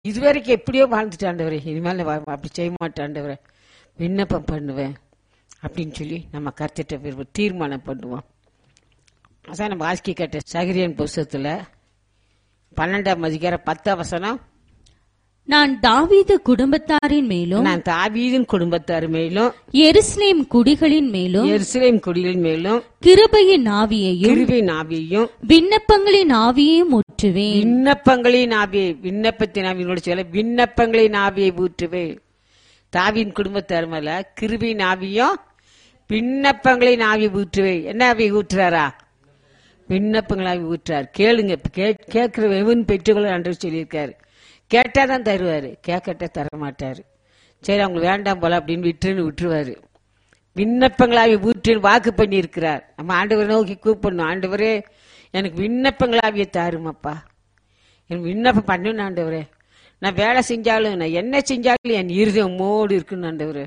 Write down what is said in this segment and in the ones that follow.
இதுவரைக்கும் எப்படியோ வாழ்ந்துட்டு ஆண்டவரே இனிமேல் நான் வா- அப்படி செய்ய மாட்டேன் ஆண்டவரே விண்ணப்பம் பண்ணுவேன் அப்படின்னு சொல்லி நம்ம கருத்திட்ட தீர்மானம் பண்ணுவோம் அதான் நம்ம வாசிக்க கேட்ட சகிரியன் புஸ்தகத்துல பன்னெண்டாம் அதிகாரம் பத்தாம் வசனம் நான் தாவீது குடும்பத்தாரின் மேலும் நான் தாவீதின் குடும்பத்தார் மேலும் எருசலேம் குடிகளின் மேலும் எருசலேம் குடிகளின் மேலும் கிருபையின் ஆவியையும் கிருபை நாவியையும் விண்ணப்பங்களின் ஆவியையும் ஊற்றுவேன் விண்ணப்பங்களின் ஆவியை விண்ணப்பத்தின் ஆவியோட சொல்ல விண்ணப்பங்களின் ஆவியை ஊற்றுவேன் தாவின் குடும்பத்தார் மேல கிருபின் ஆவியும் விண்ணப்பங்களின் ஆவி ஊற்றுவேன் என்ன ஆவி ஊற்றுறாரா விண்ணப்பங்கள் ஆவி ஊற்றுறார் கேளுங்க கே- கேட்கிற எவன் பெற்றுக்கொள்ள அன்று சொல்லியிருக்காரு கேட்டா தான் தருவாரு கேட்கட்ட தர மாட்டாரு சரி அவங்க வேண்டாம் போல அப்படின்னு விட்டுன்னு விட்டுருவாரு விண்ணப்பங்களாவி ஊற்றின்னு வாக்கு பண்ணி இருக்கிறார் நம்ம ஆண்டவரை நோக்கி கூப்பிடணும் ஆண்டவரே எனக்கு விண்ணப்பங்களாவிய தாருமப்பா என் விண்ணப்பம் பண்ணணும் ஆண்டவரே நான் வேலை செஞ்சாலும் நான் என்ன செஞ்சாலும் என் இருதயம் மோடு இருக்குன்னு ஆண்டவரே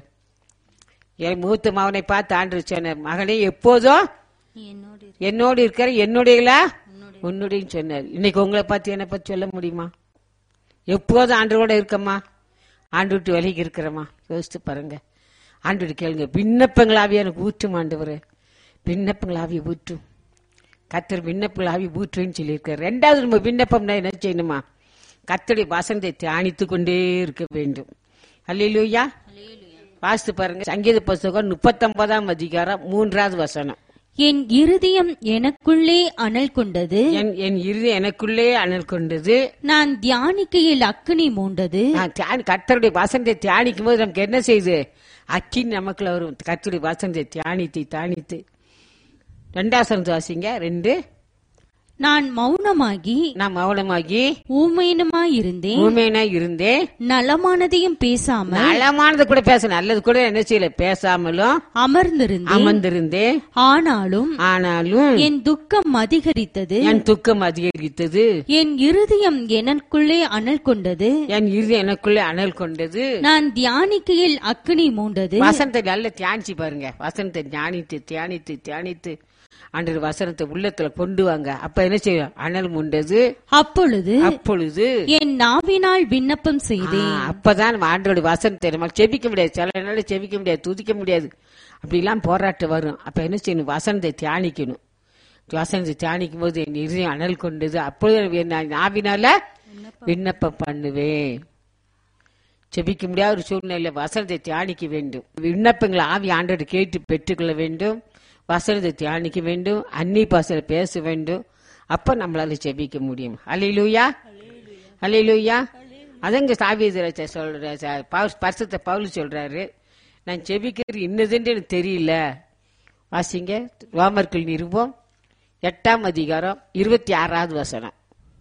என் மூத்த மகனை பார்த்து ஆண்டு சொன்னார் மகனே எப்போதும் என்னோடு இருக்கிற என்னுடையலா உன்னுடைய சொன்னார் இன்னைக்கு உங்களை பார்த்து என்னை பத்தி சொல்ல முடியுமா எப்போதும் ஆண்டோட இருக்கம்மா ஆண்டு விட்டு விலகி இருக்கிறம்மா யோசித்து பாருங்க ஆண்டு விட்டு கேளுங்க விண்ணப்பங்களாவே எனக்கு ஊற்றும் ஆண்டவரே விண்ணப்பங்களாவே ஊற்றும் கத்தர் விண்ணப்பங்களாவே ஊற்றுன்னு சொல்லியிருக்காரு ரெண்டாவது நம்ம விண்ணப்பம்னா என்ன செய்யணுமா கத்தருடைய வசனத்தை தியானித்து கொண்டே இருக்க வேண்டும் அல்லையிலூயா வாசித்து பாருங்க சங்கீத புஸ்தகம் முப்பத்தொன்பதாம் அதிகாரம் மூன்றாவது வசனம் என் இருதயம் எனக்குள்ளே அனல் கொண்டது என் என் இறுதி எனக்குள்ளே அனல் கொண்டது நான் தியானிக்கையில் அக்கினி மூண்டது நான் தியானி கர்த்தருடைய வசனத்தை தியானிக்கும் போது நமக்கு என்ன செய்யுது அக்கின் நமக்குள்ள வரும் கர்த்தருடைய வசனத்தை தியானித்து தியானித்து ரெண்டாசனம் வாசிங்க ரெண்டு நான் மௌனமாகி நான் மௌனமாகி ஊமையனுமாயிருந்தேன் ஊமையனா இருந்தேன் நலமானதையும் பேசாமல் நலமானது கூட பேச நல்லது கூட என்ன செய்யல பேசாமலும் அமர்ந்திருந்தேன் அமர்ந்திருந்தேன் ஆனாலும் ஆனாலும் என் துக்கம் அதிகரித்தது என் துக்கம் அதிகரித்தது என் இருதயம் எனக்குள்ளே அனல் கொண்டது என் இறுதி எனக்குள்ளே அனல் கொண்டது நான் தியானிக்கையில் அக்கினி மூண்டது வசனத்தை நல்லா தியானிச்சு பாருங்க வசனத்தை தியானித்து தியானித்து தியானித்து அன்று வசனத்தை உள்ளத்துல கொண்டு வாங்க அப்ப என்ன செய்யும் அனல் முண்டது அப்பொழுது அப்பொழுது என் நாவினால் விண்ணப்பம் செய்தேன் ஆ, அப்பதான் நம்ம ஆண்டோட வசனத்தை நம்ம செபிக்க முடியாது சில நாள் செபிக்க முடியாது துதிக்க முடியாது அப்படிலாம் போராட்டம் வரும் அப்ப என்ன செய்யணும் வசனத்தை தியானிக்கணும் வசனத்தை தியானிக்கும் போது என் இருதயம் அனல் கொண்டது அப்பொழுது நான் நாவினால விண்ணப்பம் பண்ணுவேன் செபிக்க முடியாத ஒரு சூழ்நிலை வசனத்தை தியானிக்க வேண்டும் விண்ணப்பங்களை ஆவி ஆண்டோடு கேட்டு பெற்றுக்கொள்ள வேண்டும் வசனத்தை தியானிக்க வேண்டும் அன்னி பாசல பேச வேண்டும் அப்ப நம்மளால செபிக்க முடியும் அலையிலூயா அலையிலூயா அதங்க சாவியதராஜ சொல்ற ச- பவுல் பரிசுத்த பவுல் சொல்றாரு நான் செபிக்கிறது இன்னதுன்னு எனக்கு தெரியல வாசிங்க ரோமர்கள் நிருபம் எட்டாம் அதிகாரம் இருபத்தி ஆறாவது வசனம்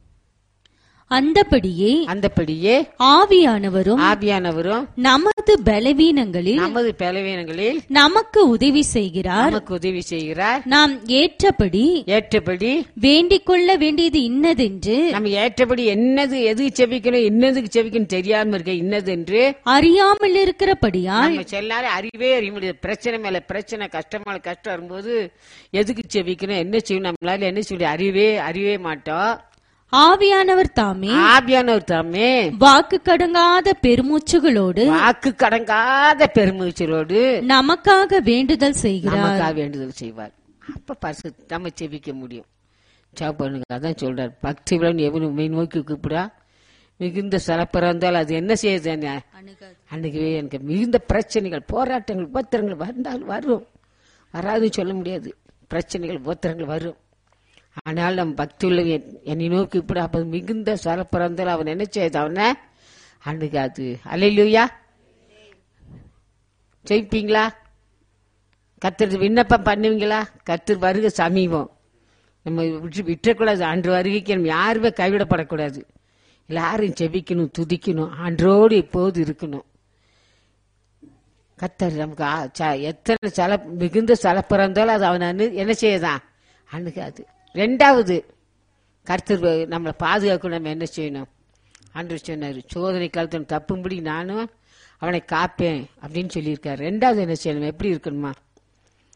அந்தபடியே அந்தபடியே ஆவியானவரும் ஆவியானவரும் நமது பலவீனங்களில் நமது பலவீனங்களில் நமக்கு உதவி செய்கிறார் நமக்கு உதவி செய்கிறார் நாம் ஏற்றபடி ஏற்றபடி வேண்டிக் கொள்ள வேண்டியது இன்னதென்று நம்ம ஏற்றபடி என்னது எது செபிக்கணும் என்னதுக்கு செபிக்கணும் தெரியாம இருக்க இன்னது என்று அறியாமல் இருக்கிறபடியால் நம்ம செல்லாரும் அறிவே அறிய முடியாது பிரச்சனை மேல பிரச்சனை கஷ்டம் மேல கஷ்டம் வரும்போது எதுக்கு செபிக்கணும் என்ன செய்யணும் நம்மளால என்ன செய்ய அறிவே அறிவே மாட்டோம் ஆவியானவர் தாமே ஆபியானவர் தாமே வாக்கு கடங்காத பெருமூச்சுகளோடு வாக்கு கடங்காத பெருமூச்சலோடு நமக்காக வேண்டுதல் செய்கிறார் நமக்காக வேண்டுதல் செய்வார் அப்ப பரிசு நம்ம செபிக்க முடியும் ஜெபம் பண்ணுங்க அதான் சொல்றார் பக்தி விழன் எவனு உண்மை நோக்கி கூப்பிடா மிகுந்த சிறப்பா இருந்தால் அது என்ன செய்யுது என்ன? அன்னைக்கு எனக்கு மிகுந்த பிரச்சனைகள் போராட்டங்கள் உபத்திரங்கள் வந்தால் வரும் வராதுன்னு சொல்ல முடியாது பிரச்சனைகள் உபத்திரங்கள் வரும் ஆனால் நம் பக்தி உள்ள என்னை நோக்கி இப்படி அப்ப மிகுந்த சிறப்பிறந்தால் அவன் என்ன செய்யுது அவனை அன்னைக்கு அது அலையிலுயா ஜெயிப்பீங்களா கத்தர் விண்ணப்பம் பண்ணுவீங்களா கத்தர் வருக சமீபம் நம்ம விட்டு விட்டுறக்கூடாது அன்று வருகைக்கு நம்ம யாருமே கைவிடப்படக்கூடாது எல்லாரும் செபிக்கணும் துதிக்கணும் அன்றோடு எப்போது இருக்கணும் கத்தர் நமக்கு ஆ- ச- எத்தனை சல மிகுந்த சலப்பிறந்தாலும் அது அவன் அனு- என்ன செய்யதான் அணுகாது ரெண்டாவது கர்த்தர் வ- நம்மளை பாதுகாக்க நம்ம என்ன செய்யணும் அன்று சொன்னார் சோதனை காலத்தில் தப்பும்படி நானும் அவனை காப்பேன் அப்படின்னு சொல்லியிருக்காரு ரெண்டாவது என்ன செய்யணும் எப்படி இருக்கணுமா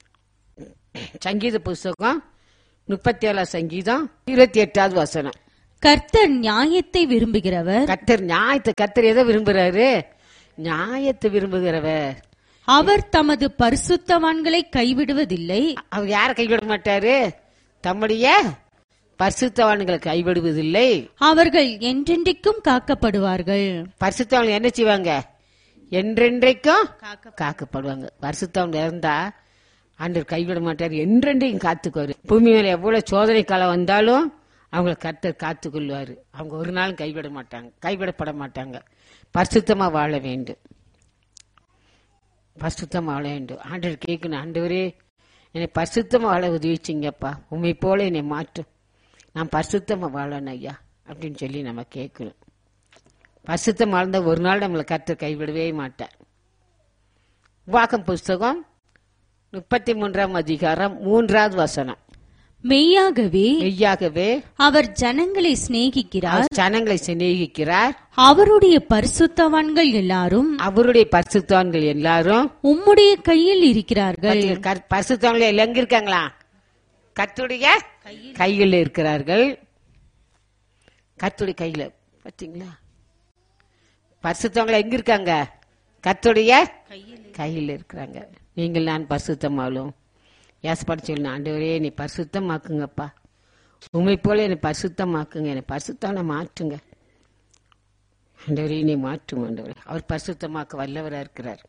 சங்கீத புஸ்தகம் முப்பத்தி ஏழாம் சங்கீதம் இருபத்தி எட்டாவது வசனம் கர்த்தர் நியாயத்தை விரும்புகிறவர் கத்தர் நியாயத்தை கத்தர் எதை விரும்புறாரு நியாயத்தை விரும்புகிறவர் அவர் தமது பரிசுத்தவான்களை கைவிடுவதில்லை அவர் யாரை கைவிட மாட்டாரு தம்முடைய பரிசுத்தவான்களை கைவிடுவதில்லை அவர்கள் என்றென்றைக்கும் காக்கப்படுவார்கள் பரிசுத்தவன் என்ன செய்வாங்க என்றென்றைக்கும் காக்கப்படுவாங்க பரிசுத்தவன் இறந்தா ஆண்டவர் கைவிட மாட்டார் என்றென்றைக்கும் காத்துக்குவாரு பூமி மேல எவ்வளவு சோதனை காலம் வந்தாலும் அவங்கள கர்த்தர் காத்து கொள்வாரு அவங்க ஒரு நாளும் கைவிட மாட்டாங்க கைவிடப்பட மாட்டாங்க பரிசுத்தமா வாழ வேண்டும் பரிசுத்தமா வாழ வேண்டும் ஆண்டவர் கேட்கணும் ஆண்டவரே என்னை பரிசுத்தமா வாழ உதவிச்சிங்கப்பா உண்மை போல என்னை மாற்றும் நான் பரிசுத்தமா வாழணும் ஐயா அப்படின்னு சொல்லி நம்ம கேட்கணும் பரிசுத்தம் வாழ்ந்த ஒரு நாள் நம்மளை கர்த்தர் கைவிடவே மாட்டார் வாக்கம் புஸ்தகம் முப்பத்தி மூன்றாம் அதிகாரம் மூன்றாவது வசனம் மெய்யாகவே மெய்யாகவே அவர் ஜனங்களை சிநேகிக்கிறார் அவர் ஜனங்களை சிநேகிக்கிறார் அவருடைய பரிசுத்தவான்கள் எல்லாரும் அவருடைய பரிசுத்தவான்கள் எல்லாரும் உம்முடைய கையில் இருக்கிறார்கள் பரிசுத்தவான்கள் எல்லாம் எங்க இருக்காங்களா கத்துடைய கையில் இருக்கிறார்கள் கத்துடைய கையில பாத்தீங்களா பரிசுத்தவங்களை எங்க இருக்காங்க கத்துடைய கையில் இருக்கிறாங்க நீங்கள் நான் பரிசுத்தமாலும் ஏசப்பாடு சொல்லணும் ஆண்டவரே என்னை பரிசுத்தமாக்குங்கப்பா உண்மை போல என்னை பரிசுத்தமாக்குங்க என்னை பரிசுத்தான மாற்றுங்க ஆண்டவரே நீ மாற்றும் ஆண்டவரே அவர் பரிசுத்தமாக்க வல்லவரா இருக்கிறார்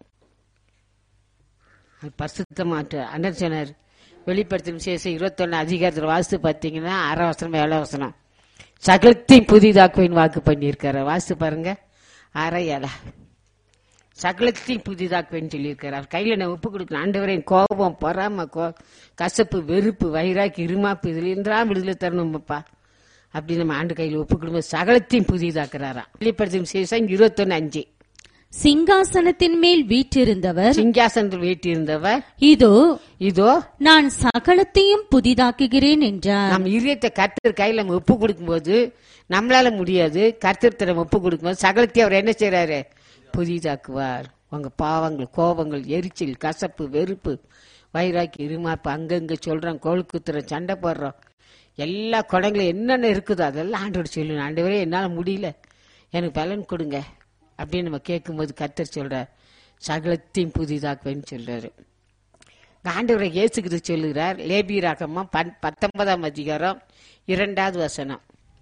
அவர் பரிசுத்தமாற்ற அண்ணர் சொன்னார் வெளிப்படுத்தும் விசேஷம் இருபத்தொன்னு அதிகாரத்தில் வாசித்து பார்த்தீங்கன்னா அரை வசனம் ஏழை வசனம் சகலத்தையும் புதிதாக்குவேன் வாக்கு பண்ணியிருக்காரு வாசித்து பாருங்க அரை ஏழை சகலத்தையும் புதிதாக்குவேன்னு சொல்லியிருக்காரு அவர் கையில் நான் ஒப்பு கொடுக்கணும் ஆண்டவரே கோபம் பொறாம கோ கசப்பு வெறுப்பு வைராக்கி இருமாப்பு இதுல இருந்தாம் விடுதலை தரணும்ப்பா அப்படி நம்ம ஆண்டு கையில் ஒப்பு கொடுக்கும் சகலத்தையும் புதிதாக்குறாராம் வெளிப்படுத்தும் விசேஷம் இருபத்தொன்னு அஞ்சு சிங்காசனத்தின் மேல் வீற்றிருந்தவர் சிங்காசனத்தில் வீட்டிருந்தவர் இதோ இதோ நான் சகலத்தையும் புதிதாக்குகிறேன் என்றார் நம்ம இதயத்தை கர்த்தர் கையில் நம்ம ஒப்பு கொடுக்கும்போது நம்மளால முடியாது கர்த்தர் நம்ம ஒப்பு கொடுக்கும்போது சகலத்தையும் அவர் என்ன செய்றாரு புதிதாக்குவார் உங்க பாவங்கள் கோபங்கள் எரிச்சல் கசப்பு வெறுப்பு வைராக்கி இருமாப்பு அங்கங்க சொல்றோம் கோல் குத்துறோம் சண்டை போடுறோம் எல்லா குடங்களும் என்னென்ன இருக்குதோ அதெல்லாம் ஆண்டோட சொல்லணும் ஆண்டவரே என்னால முடியல எனக்கு பலன் கொடுங்க அப்படின்னு நம்ம கேட்கும்போது கர்த்தர் சொல்றார் சகலத்தையும் புதிதாக்குவேன்னு சொல்றாரு ஆண்டவரை இயேசுகிறது சொல்லுகிறார் லேபி ராகமா பத்தொன்பதாம் அதிகாரம் இரண்டாவது வசனம்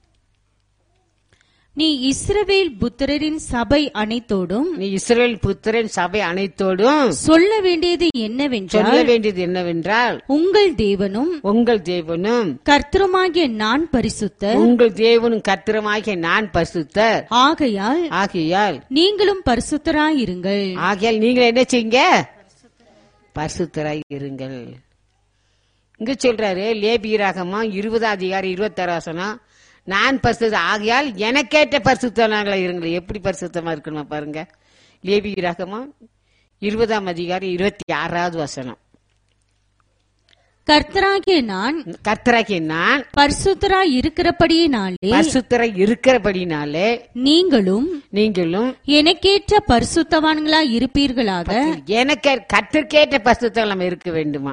நீ இஸ்ரவேல் புத்திரரின் சபை அனைத்தோடும் நீ இஸ்ரேல் புத்திரன் சபை அனைத்தோடும் சொல்ல வேண்டியது என்னவென்றால் சொல்ல வேண்டியது என்னவென்றால் உங்கள் தேவனும் உங்கள் தேவனும் கர்த்தருமாகிய நான் பரிசுத்தர் உங்கள் தேவனும் கத்திரமாகிய நான் பரிசுத்தர் ஆகையால் ஆகையால் நீங்களும் பரிசுத்தராயிருங்கள் ஆகையால் நீங்கள் என்ன செய்யுங்க பரிசுத்தராய் இருங்கள் இங்க சொல்றாரு லேபியராகமா இருபதாம் அதிகாரம் இருபத்தாறு வசனம் நான் பரிசுத்த ஆகையால் எனக்கேற்ற பரிசுத்தனாங்களா இருங்கள் எப்படி பரிசுத்தமா இருக்கணுமா பாருங்க லேபியராகமா இருபதாம் அதிகாரம் இருபத்தி ஆறாவது வசனம் கர்த்தராகிய நான் கர்த்தராகிய நான் பரிசுத்தராய் இருக்கிறபடியினாலே பரிசுத்தரை இருக்கிறபடினாலே நீங்களும் நீங்களும் எனக்கேற்ற பரிசுத்தவான்களாய் இருப்பீர்களாக எனக்கு கத்திற்கேற்ற பரிசுத்தம் நம்ம இருக்க வேண்டுமா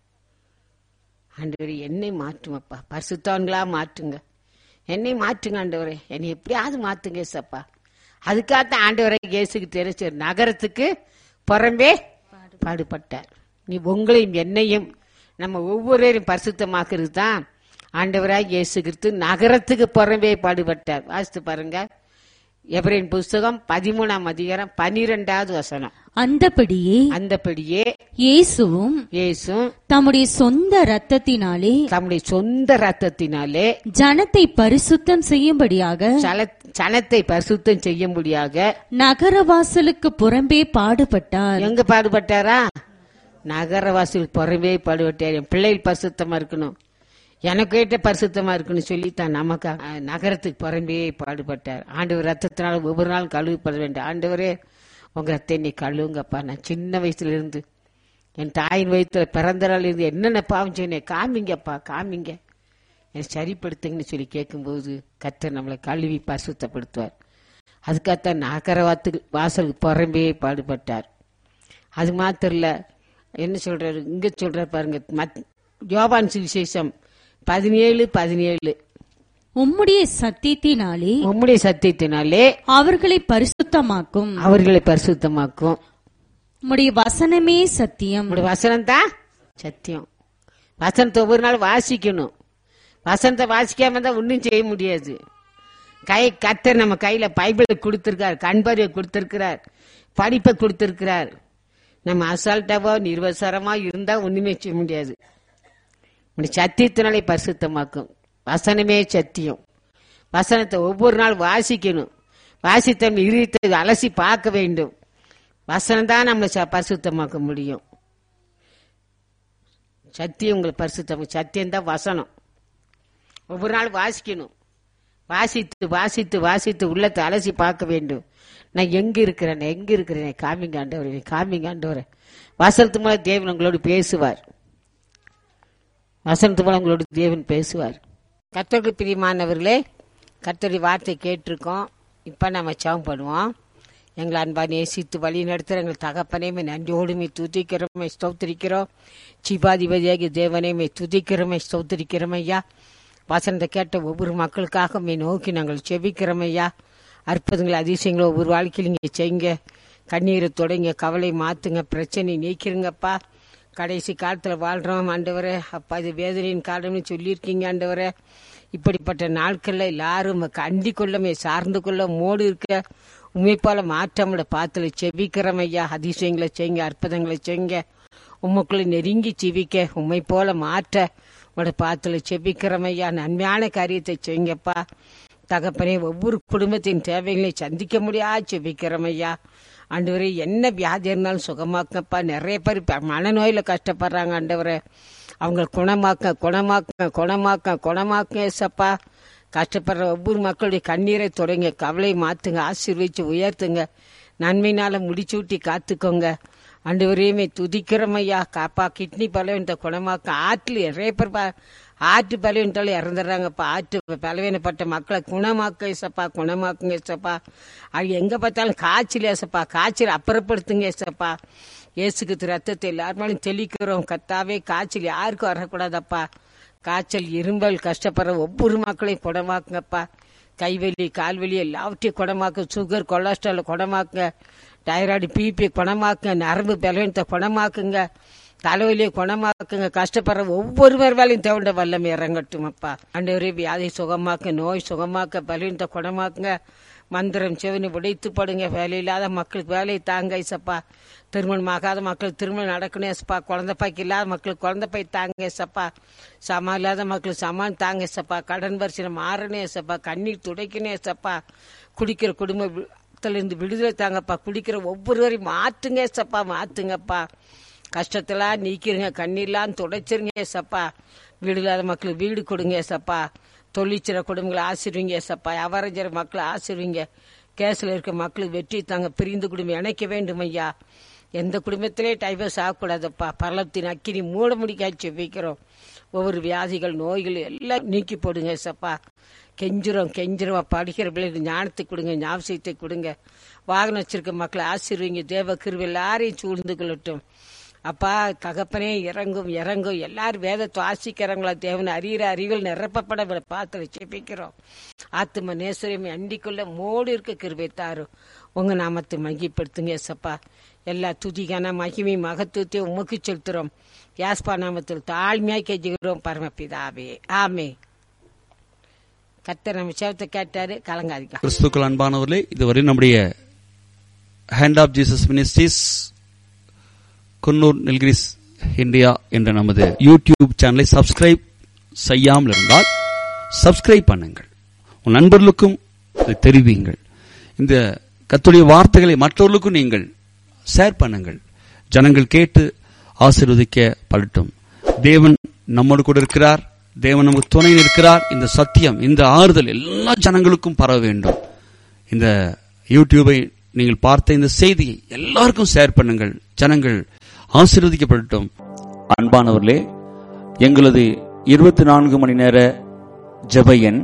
ஆண்டவரே என்னை மாற்றுமப்பா பரிசுத்தவன்களா மாற்றுங்க என்னை மாற்றுங்க ஆண்டவரே என்னை எப்படியாவது மாத்துங்க ஏசப்பா அதுக்காகத்தான் ஆண்டவரை இயேசுக்கு தெரிஞ்ச நகரத்துக்கு புறம்பே பாடுபட்டார் நீ உங்களையும் என்னையும் நம்ம ஒவ்வொருவரையும் பரிசுத்தமாக்குறது தான் ஆண்டவராய் இயேசு கிறிஸ்து நகரத்துக்கு புறம்பே பாடுபட்டார் வாசித்து பாருங்க எவரின் புஸ்தகம் பதிமூணாம் அதிகாரம் பனிரெண்டாவது வசனம் அந்தபடியே அந்தபடியே இயேசுவும் இயேசும் தம்முடைய சொந்த இரத்தத்தினாலே தம்முடைய சொந்த ரத்தத்தினாலே ஜனத்தை பரிசுத்தம் செய்யும்படியாக சல- சனத்தை பரிசுத்தம் செய்யும்படியாக நகரவாசலுக்கு புறம்பே பாடுபட்டார் எங்க பாடுபட்டாரா நகரவாசிகள் புறவே பாடுபட்டார் என் பிள்ளைகள் பரிசுத்தமா இருக்கணும் எனக்கு ஏற்ற பரிசுத்தமா இருக்குன்னு சொல்லி தான் நமக்கு அஹ், நகரத்துக்கு புறம்பே பாடுபட்டார் ஆண்டவர் ரத்தத்தினால ஒவ்வொரு நாளும் கழுவிப்பட வேண்டும் ஆண்டவரே உங்க ரத்தை நீ கழுவுங்கப்பா நான் சின்ன வயசுல இருந்து என் தாயின் வயிற்றுல பிறந்த நாள் இருந்து என்னென்ன பாவம் சொன்னேன் காமிங்கப்பா காமிங்க என்னை சரிப்படுத்துங்கன்னு சொல்லி கேட்கும்போது கர்த்தர் நம்மளை கழுவி பரிசுத்தப்படுத்துவார் அதுக்காகத்தான் நகரவாத்துக்கு வாசலுக்கு புறம்பே பாடுபட்டார் அது மாத்திரம் இல்ல என்ன சொல்றாரு இங்க சொல்றாரு பாருங்க மத்- யோவான் சுவிசேஷம் பதினேழு பதினேழு உம்முடைய சத்தியத்தினாலே உம்முடைய சத்தியத்தினாலே அவர்களை பரிசுத்தமாக்கும் அவர்களை பரிசுத்தமாக்கும் உம்முடைய வசனமே சத்தியம் நம்முடைய வசனம் தான் சத்தியம் வசனத்தை ஒவ்வொரு நாள் வாசிக்கணும் வசனத்தை வாசிக்காம தான் ஒன்றும் செய்ய முடியாது கை கத்தர் நம்ம கையில பைபிளை கொடுத்திருக்கார் கண்பார்வை கொடுத்திருக்கிறார் படிப்பை கொடுத்திருக்கிறார் நம்ம அசால்ட்டாவோ நிர்வசரமா இருந்தா ஒண்ணுமே செய்ய முடியாது இப்படி சத்தியத்தினாலே பரிசுத்தமாக்கும் வசனமே சத்தியம் வசனத்தை ஒவ்வொரு நாள் வாசிக்கணும் வாசித்த இருத்தை அலசி பார்க்க வேண்டும் வசனம் தான் நம்மளை ச- பரிசுத்தமாக்க முடியும் சத்தியம் உங்களுக்கு பரிசுத்தம் சத்தியம் தான் வசனம் ஒவ்வொரு நாள் வாசிக்கணும் வாசித்து வாசித்து வாசித்து உள்ளத்தை அலசி பார்க்க வேண்டும் நான் எங்க இருக்கிறேன் நான் எங்க இருக்கிறேன் காமிங்க ஆண்டவரே காமிங்க ஆண்டவரே வசனத்து மூலம் தேவன் உங்களோடு பேசுவார் வசனத்து மூலம் உங்களோடு தேவன் பேசுவார் கர்த்தருக்கு பிரியமானவர்களே கர்த்தருடைய வார்த்தை கேட்டிருக்கோம் இப்போ நம்ம சவம் பண்ணுவோம் எங்களை அன்பா நேசித்து வழி நடத்துகிற எங்கள் தகப்பனையுமே நன்றியோடுமே துதிக்கிறோமே ஸ்தோத்திரிக்கிறோம் சிபாதிபதியாகி தேவனையுமே துதிக்கிறோமே ஸ்தோத்திரிக்கிறோம் ஐயா வசனத்தை கேட்ட ஒவ்வொரு மக்களுக்காக மே நோக்கி நாங்கள் செபிக்கிறோம் ஐயா அற்புதங்களை அதிசயங்களை ஒவ்வொரு வாழ்க்கையில் நீங்கள் செய்யுங்க கண்ணீரை தொடங்க கவலை மாற்றுங்க பிரச்சனை நீக்கிருங்கப்பா கடைசி காலத்தில் வாழ்கிறோம் ஆண்டவரே அப்பா இது வேதனையின் காலம்னு சொல்லியிருக்கீங்க ஆண்டவரே இப்படிப்பட்ட நாட்களில் எல்லாரும் அண்டி கொள்ளமே சார்ந்து கொள்ள மோடு இருக்க உண்மைப்பால மாற்றமிட பாத்துல செபிக்கிறோம் ஐயா அதிசயங்களை செய்யுங்க அற்புதங்களை செய்யுங்க உமக்குள்ள நெருங்கி ஜீவிக்க உண்மை போல மாற்ற உங்களோட பாத்துல செபிக்கிறோம் ஐயா நன்மையான காரியத்தை செய்யுங்கப்பா தகப்பனே ஒவ்வொரு குடும்பத்தின் தேவைகளை சந்திக்க முடியாது செபிக்கிறோம் ஐயா ஆண்டவரே என்ன வியாதி இருந்தாலும் சுகமாக்கப்பா நிறைய பேர் இப்ப மனநோயில கஷ்டப்படுறாங்க ஆண்டவரே அவங்களை குணமாக்க குணமாக்க குணமாக்க குணமாக்க ஏசப்பா கஷ்டப்படுற ஒவ்வொரு மக்களுடைய கண்ணீரை தொடங்க கவலை மாத்துங்க ஆசீர்வதிச்சு உயர்த்துங்க நன்மையினால முடிச்சு விட்டி காத்துக்கோங்க ஆண்டவரையுமே துதிக்கிறோம் ஐயா காப்பா கிட்னி பலவீனத்தை குணமாக்க ஆற்றுல நிறைய பேர் பா- ஆற்று பலவீனத்தால இறந்துடுறாங்கப்பா ஆற்று பலவீனப்பட்ட மக்களை குணமாக்க ஏசப்பா குணமாக்குங்க ஏசப்பா அது எங்க பார்த்தாலும் காய்ச்சல் ஏசப்பா காய்ச்சல் அப்புறப்படுத்துங்க ஏசப்பா இயேசுக்கு ரத்தத்தை எல்லாருமாலும் தெளிக்கிறோம் கத்தாவே காய்ச்சல் யாருக்கும் வரக்கூடாதப்பா காய்ச்சல் இரும்பல் கஷ்டப்படுற ஒவ்வொரு மக்களையும் குணமாக்குங்கப்பா கைவலி கால்வலி எல்லாவற்றையும் குணமாக்க சுகர் கொலஸ்ட்ரால் குணமாக்குங்க டைராய்டு பிபி குணமாக்குங்க நரம்பு பலவீனத்தை குணமாக்குங்க தலைவலியை குணமாக்குங்க கஷ்டப்படுற ஒவ்வொருவர் வேலையும் தேவையான வல்லமை இறங்கட்டும் அப்பா ஆண்டவரே வியாதி சுகமாக்க நோய் சுகமாக்க பலவீனத்தை குணமாக்குங்க மந்திரம் செவனி உடைத்து படுங்க வேலை இல்லாத மக்களுக்கு வேலையை தாங்க ஐசப்பா திருமணம் ஆகாத மக்களுக்கு திருமணம் நடக்கணும் ஏசப்பா குழந்தை பாய்க்கு இல்லாத மக்களுக்கு குழந்தை பாய் தாங்க ஏசப்பா சமா இல்லாத மக்களுக்கு சமான் தாங்க ஏசப்பா கடன் வரிசை மாறணும் ஏசப்பா கண்ணீர் துடைக்கணும் ஏசப்பா குடிக்கிற குடும்ப இருந்து விடுதலை தாங்கப்பா குடிக்கிற ஒவ்வொருவரையும் மாத்துங்க ஏசப்பா மாத்துங்கப்பா கஷ்டத்தெல்லாம் நீக்கிருங்க கண்ணீர்லாம் துடைச்சிருங்க ஏசப்பா வீடு இல்லாத மக்களுக்கு வீடு கொடுங்க ஏசப்பா தொழிற்சிற குடும்பங்களை ஆசிர்வீங்க ஏசப்பா அவரஞ்சர மக்களை ஆசிர்வீங்க கேஸ்ல இருக்க மக்களுக்கு வெற்றி தாங்க பிரிந்து குடும்பம் இணைக்க வேண்டும் ஐயா எந்த குடும்பத்திலே டைவர்ஸ் ஆகக்கூடாதப்பா பரலத்தின் அக்கினி மூட முடிக்காச்சு வைக்கிறோம் ஒவ்வொரு வியாதிகள் நோய்கள் எல்லாம் நீக்கி போடுங்க ஏசப்பா கெஞ்சிரும் கெஞ்சிரும் படிக்கிற பிள்ளைகளுக்கு ஞானத்தை கொடுங்க ஞாபகத்தை கொடுங்க வாகனம் வச்சிருக்க மக்களை ஆசீர்வீங்க தேவ கிருவி எல்லாரையும் சூழ்ந்து கொள்ளட்டும் அப்பா தகப்பனே இறங்கும் இறங்கும் எல்லாரும் வேதத்தை வாசிக்கிறாங்களா தேவன் அறிகிற அறிவில் நிரப்பப்பட இவரை பார்த்து செபிக்கிறோம் ஆத்தும நேசரியம் அண்டிக்குள்ள மோடு இருக்க கிருபை தாரும் உங்க நாமத்தை மகிப்படுத்துங்க ஏசப்பா எல்லா துதிக்கான மகிமை மகத்துவத்தையும் உமக்கு செலுத்துறோம் யாஸ்பா நாமத்தில் தாழ்மையாய் கெஞ்சுகிறோம் பரமபிதாவே ஆமே கர்த்தர் நம்ம சேவத்தை கேட்டாரு கலங்காதிக்கலாம் கிறிஸ்துக்கள் அன்பானவர்களே இதுவரை நம்முடைய hand of Jesus ministries Coonoor Nilgiris India என்ற நமது யூடியூப் சேனலை சப்ஸ்கிரைப் செய்யாமல் இருந்தால் சப்ஸ்கிரைப் பண்ணுங்கள் உன் நண்பர்களுக்கும் இதை தெரிவியுங்கள் இந்த கத்துடைய வார்த்தைகளை மற்றவர்களுக்கும் நீங்கள் ஷேர் பண்ணுங்கள் ஜனங்கள் கேட்டு ஆசீர்வதிக்க படட்டும் தேவன் நம்மோடு கூட இருக்கிறார் தேவன் நமக்கு துணை இருக்கிறார் இந்த சத்தியம் இந்த ஆறுதல் எல்லா ஜனங்களுக்கும் பரவ வேண்டும் இந்த யூடியூபை நீங்கள் பார்த்த இந்த செய்தியை எல்லாருக்கும் ஷேர் பண்ணுங்கள் ஜனங்கள் ஆசீர்வதிக்கப்படட்டும் அன்பானவர்களே எங்களது இருபத்தி நான்கு மணி நேர ஜெப எண்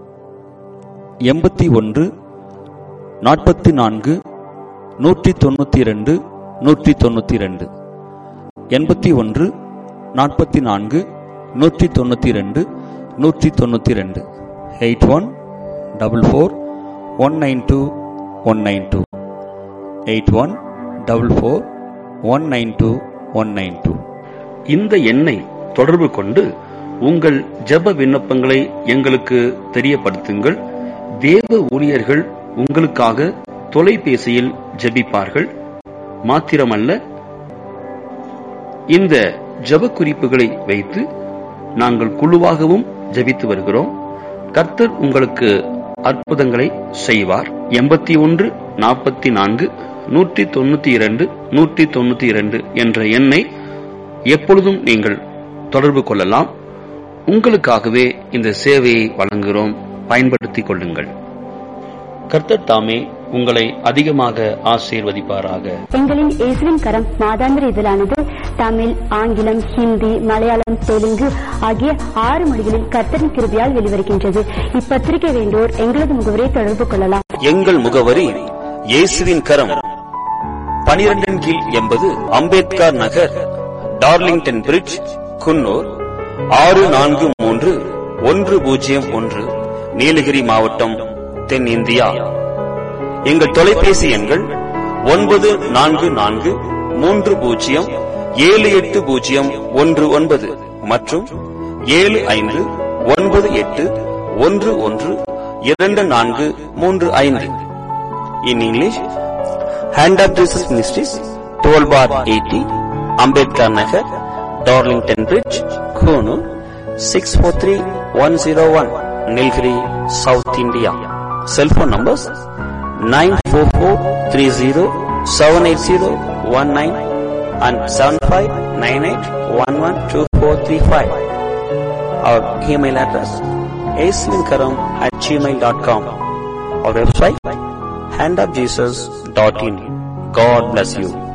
எண்பத்தி ஒன்று நாற்பத்தி நான்கு நூற்றி தொண்ணூத்தி இரண்டு நூற்றி தொண்ணூத்தி இரண்டு எண்பத்தி ஒன்று நாற்பத்தி நான்கு நூற்றி தொண்ணூத்தி ரெண்டு நூற்றி தொண்ணூத்தி ரெண்டு eight one double four one nine two one nine two eight one double four one nine two one nine two இந்த எண்ணை தொடர்பு கொண்டு உங்கள் ஜெப விண்ணப்பங்களை எங்களுக்கு தெரியப்படுத்துங்கள் தேவ ஊழியர்கள் உங்களுக்காக தொலைபேசியில் ஜெபிப்பார்கள் மாத்திரமல்ல இந்த ஜெப குறிப்புகளை வைத்து நாங்கள் குழுவாகவும் ஜெபித்து வருகிறோம் கர்த்தர் உங்களுக்கு அற்புதங்களை செய்வார் எண்பத்தி ஒன்று நாற்பத்தி நான்கு நூற்றி தொண்ணூத்தி இரண்டு நூற்றி தொண்ணூத்தி இரண்டு என்ற எண்ணை எப்பொழுதும் நீங்கள் தொடர்பு கொள்ளலாம் உங்களுக்காகவே இந்த சேவையை வழங்குகிறோம் பயன்படுத்திக் கொள்ளுங்கள் கர்த்தர் தாமே உங்களை அதிகமாக ஆசீர்வதிப்பாராக எங்களின் இயேசுவின் கரம் மாதாந்திர இதழானது தமிழ் ஆங்கிலம் ஹிந்தி மலையாளம் தெலுங்கு ஆகிய ஆறு மொழிகளில் கர்த்தரின் கிருபையால் வெளிவருகின்றது இப்பத்திரிகை வேண்டோர் எங்களது முகவரை தொடர்பு கொள்ளலாம் எங்கள் முகவரி இயேசுவின் கரம் பனிரெண்டின் கீழ் எண்பது அம்பேத்கர் நகர் டார்லிங்டன் பிரிட்ஜ் குன்னூர் ஆறு நான்கு மூன்று ஒன்று பூஜ்ஜியம் ஒன்று நீலகிரி மாவட்டம் தென்னிந்தியா எங்கள் தொலைபேசி எண்கள் ஒன்பது நான்கு நான்கு மூன்று பூஜ்ஜியம் ஏழு எட்டு பூஜ்ஜியம் ஒன்று ஒன்பது மற்றும் ஏழு ஐந்து ஒன்பது எட்டு ஒன்று ஒன்று இரண்டு நான்கு மூன்று ஐந்து in English hand of Jesus ministries twelve bar eighty Ambedkar Nagar Darlington bridge Coonoor six four three one zero one Nilgiri south India cellphone numbers nine four four three zero seven eight zero one nine and seven five nine eight one one two four three five our email address ஏஸ்லின்கரம் at Gmail dot com our website handofjesus.in. God bless you.